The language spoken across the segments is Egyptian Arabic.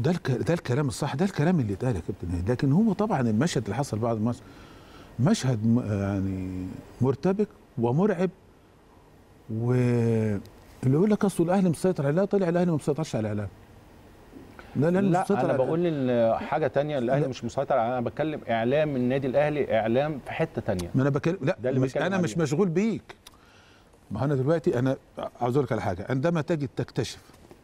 ده الك... ده الكلام الصح ده الكلام اللي اتقال يا كابتن هاني لكن هو طبعا المشهد اللي حصل بعد الماتش مشهد م... يعني مرتبك ومرعب واللي يقول لك اصل الاهلي مسيطر على طلع الاهلي ما مسيطرش على الاعلام لا لا, لا مسيطر انا على- بقول ان حاجه تانية الاهلي لا. مش مسيطر على انا بتكلم اعلام النادي الاهلي اعلام في حته تانية ما انا بكلم لا ده اللي مش بتكلم انا مش عليه. مشغول بيك ما انا دلوقتي انا عاوز اقول لك على حاجه عندما تجد تكتشف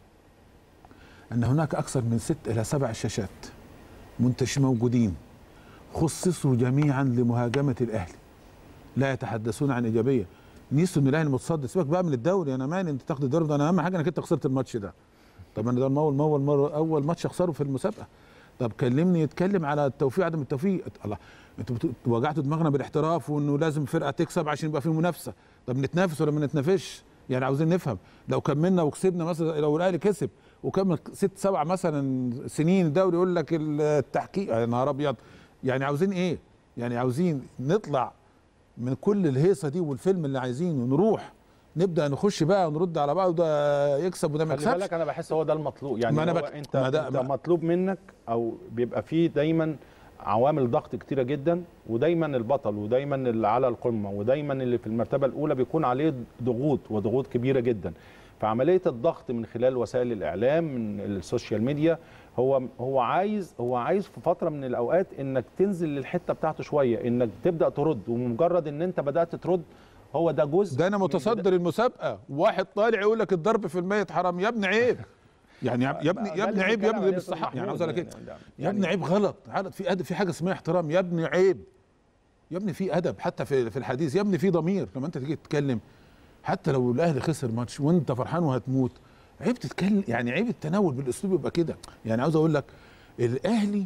ان هناك اكثر من ست الى سبع شاشات منتش موجودين خصصوا جميعا لمهاجمه الاهلي لا يتحدثون عن ايجابيه نسوا ان الاهلي متصدر سيبك بقى من الدوري انا مالي انت تاخد الدوري ده انا اهم حاجه انك انت خسرت الماتش ده طب انا ده اول اول مره اول ماتش اخسره في المسابقه طب كلمني يتكلم على التوفيق عدم التوفيق الله انتوا بت- وجعتوا دماغنا بالاحتراف وانه لازم فرقه تكسب عشان يبقى في منافسه طب نتنافس ولا ما نتنافسش يعني عاوزين نفهم لو كملنا وكسبنا مثلا لو الاهلي كسب وكمل ست سبع مثلا سنين الدوري يقول لك التحقيق يا نهار ابيض يعني عاوزين ايه يعني عاوزين نطلع من كل الهيصه دي والفيلم اللي عايزينه نروح نبدا نخش بقى ونرد على بعض وده يكسب وده ما خلي يكسبش بالك انا بحس هو ده المطلوب يعني ما أنا هو بك- انت, ما ده- انت ما- مطلوب منك او بيبقى فيه دايما عوامل ضغط كتيره جدا ودايما البطل ودايما اللي على القمه ودايما اللي في المرتبه الاولى بيكون عليه ضغوط وضغوط كبيره جدا فعمليه الضغط من خلال وسائل الاعلام من السوشيال ميديا هو هو عايز هو عايز في فتره من الاوقات انك تنزل للحته بتاعته شويه انك تبدا ترد ومجرد ان انت بدات ترد هو ده جزء ده انا من متصدر المسابقه واحد طالع يقول لك الضرب في الميت حرام يا ابني عيب يعني يا يا ابني ده يا ابني اللي عيب يا بنتكلم ابني عليه بالصحه أستاذ يعني عاوز اقول لك إيه؟ محمود. يا ابني عيب غلط غلط في أدب في حاجه اسمها احترام يا ابني عيب يا ابني في ادب حتى في في الحديث يا ابني في ضمير لما انت تيجي تتكلم حتى لو الاهلي خسر ماتش وانت فرحان وهتموت عيب تتكلم يعني عيب التناول بالاسلوب يبقى كده يعني عاوز اقول لك الاهلي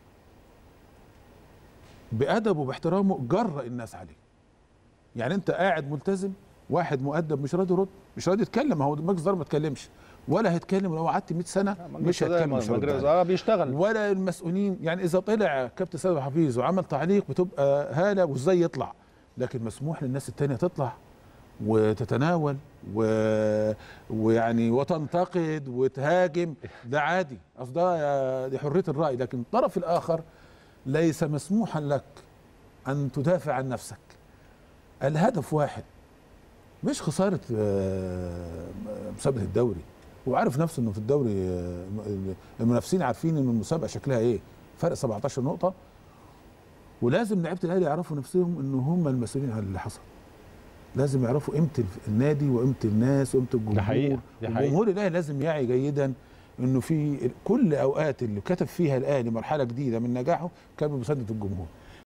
بادبه وباحترامه جرأ الناس عليه يعني انت قاعد ملتزم واحد مؤدب مش راضي يرد مش راضي يتكلم ما هو مجلس الاداره ما اتكلمش ولا هيتكلم لو قعدت 100 سنه مش هيتكلم مش هيرد مجرد عليك. الإدارة بيشتغل ولا المسؤولين يعني اذا طلع كابتن سيد حفيظ وعمل تعليق بتبقى هاله وازاي يطلع لكن مسموح للناس التانية تطلع وتتناول و... ويعني وتنتقد وتهاجم ده عادي اصل ده دي حريه الراي لكن الطرف الاخر ليس مسموحا لك ان تدافع عن نفسك الهدف واحد مش خساره آه، مسابقه الدوري وعارف نفسه انه في الدوري آه، المنافسين عارفين ان المسابقه شكلها ايه فرق 17 نقطه ولازم لعيبه الاهلي يعرفوا نفسهم ان هم المسؤولين عن اللي حصل لازم يعرفوا قيمه النادي وقيمه الناس وقيمه الجمهور ده حقيقة، ده حقيقة. الجمهور الاهلي لازم يعي جيدا انه في كل اوقات اللي كتب فيها الاهلي مرحله جديده من نجاحه كان بمسانده الجمهور